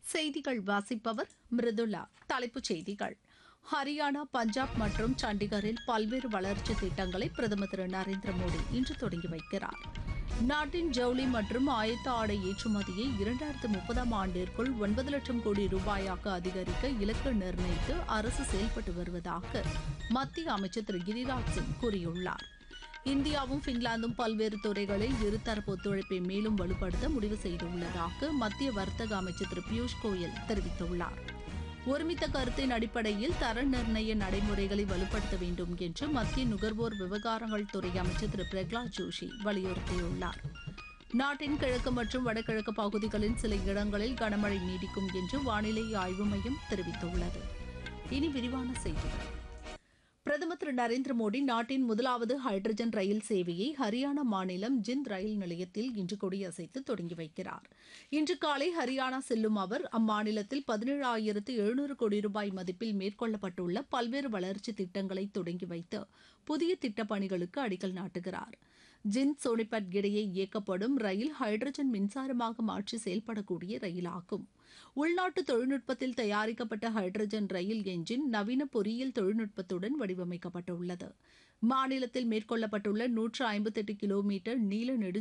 செய்திகள் வாசிப்பவர் மிருதுளா தலைப்புச் செய்திகள் ஹரியானா பஞ்சாப் மற்றும் சண்டிகரில் பல்வேறு வளர்ச்சி திட்டங்களை பிரதமர் திரு நரேந்திர மோடி இன்று தொடங்கி வைக்கிறார் நாட்டின் ஜவுளி மற்றும் ஆயத்த ஆடை ஏற்றுமதியை இரண்டாயிரத்து முப்பதாம் ஆண்டிற்குள் ஒன்பது லட்சம் கோடி ரூபாயாக அதிகரிக்க இலக்கு நிர்ணயித்து அரசு செயல்பட்டு வருவதாக மத்திய அமைச்சர் திரு கிரிராஜ் சிங் கூறியுள்ளார் இந்தியாவும் பின்லாந்தும் பல்வேறு துறைகளில் இருதரப்பு ஒத்துழைப்பை மேலும் வலுப்படுத்த முடிவு செய்துள்ளதாக மத்திய வர்த்தக அமைச்சர் திரு பியூஷ் கோயல் தெரிவித்துள்ளார் ஒருமித்த கருத்தின் அடிப்படையில் தர நிர்ணய நடைமுறைகளை வலுப்படுத்த வேண்டும் என்று மத்திய நுகர்வோர் விவகாரங்கள் துறை அமைச்சர் திரு பிரகலாத் ஜோஷி வலியுறுத்தியுள்ளார் நாட்டின் கிழக்கு மற்றும் வடகிழக்கு பகுதிகளின் சில இடங்களில் கனமழை நீடிக்கும் என்று வானிலை ஆய்வு மையம் தெரிவித்துள்ளது இனி விரிவான செய்திகள் பிரதமர் திரு நரேந்திர மோடி நாட்டின் முதலாவது ஹைட்ரஜன் ரயில் சேவையை ஹரியானா மாநிலம் ஜிந்த் ரயில் நிலையத்தில் இன்று கொடியசைத்து தொடங்கி வைக்கிறார் இன்று காலை ஹரியானா செல்லும் அவர் அம்மாநிலத்தில் பதினேழாயிரத்து எழுநூறு கோடி ரூபாய் மதிப்பில் மேற்கொள்ளப்பட்டுள்ள பல்வேறு வளர்ச்சி திட்டங்களை தொடங்கி வைத்து புதிய திட்டப் பணிகளுக்கு அடிக்கல் நாட்டுகிறார் ஜிந்த் சோனிபட் இடையே இயக்கப்படும் ரயில் ஹைட்ரஜன் மின்சாரமாக மாற்றி செயல்படக்கூடிய ரயிலாகும் உள்நாட்டு தொழில்நுட்பத்தில் தயாரிக்கப்பட்ட ஹைட்ரஜன் ரயில் என்ஜின் நவீன பொறியியல் தொழில்நுட்பத்துடன் வடிவமைக்கப்பட்டுள்ளது மாநிலத்தில் மேற்கொள்ளப்பட்டுள்ள நூற்று ஐம்பத்தெட்டு கிலோமீட்டர் நீள நெடு